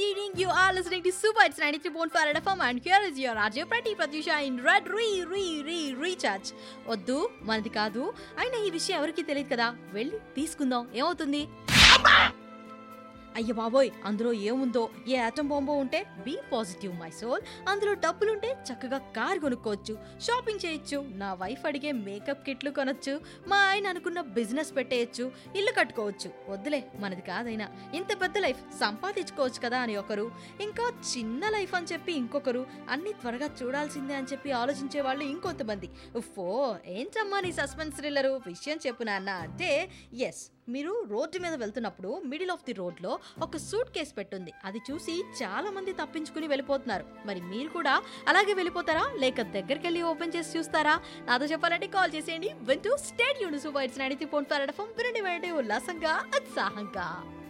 evening. You are listening to Super It's 93.4 FM and here is your RJ Prati Pratyusha in Red Re Re Re Recharge. వద్దు మనది కాదు అయినా ఈ విషయం ఎవరికి తెలియదు కదా వెళ్ళి తీసుకుందాం ఏమవుతుంది అయ్య బాబోయ్ అందులో ఏముందో ఏ ఆటం బాంబో ఉంటే బీ పాజిటివ్ మై సోల్ అందులో డబ్బులుంటే చక్కగా కార్ కొనుక్కోవచ్చు షాపింగ్ చేయొచ్చు నా వైఫ్ అడిగే మేకప్ కిట్లు కొనొచ్చు మా ఆయన అనుకున్న బిజినెస్ పెట్టేయచ్చు ఇల్లు కట్టుకోవచ్చు వద్దులే మనది కాదైనా ఇంత పెద్ద లైఫ్ సంపాదించుకోవచ్చు కదా అని ఒకరు ఇంకా చిన్న లైఫ్ అని చెప్పి ఇంకొకరు అన్ని త్వరగా చూడాల్సిందే అని చెప్పి ఆలోచించే వాళ్ళు ఇంకొంతమంది ఉఫ్ఫో ఏంటమ్మా నీ సస్పెన్స్ థ్రిల్లరు విషయం చెప్పు నాన్న అంటే ఎస్ మీరు రోడ్డు మీద వెళ్తున్నప్పుడు మిడిల్ ఆఫ్ ది రోడ్లో ఒక సూట్ కేస్ పెట్టుంది అది చూసి చాలా మంది తప్పించుకుని వెళ్ళిపోతున్నారు మరి మీరు కూడా అలాగే వెళ్ళిపోతారా లేక దగ్గరికి వెళ్ళి ఓపెన్ చేసి చూస్తారా నాతో చెప్పాలంటే కాల్ చేసేయండి వింటూ స్టేట్ యూనిస్ వైట్స్ నైన్టీ పాయింట్ ఫైవ్ వినండి వినండి ఉల్లాసంగా ఉత్సాహంగా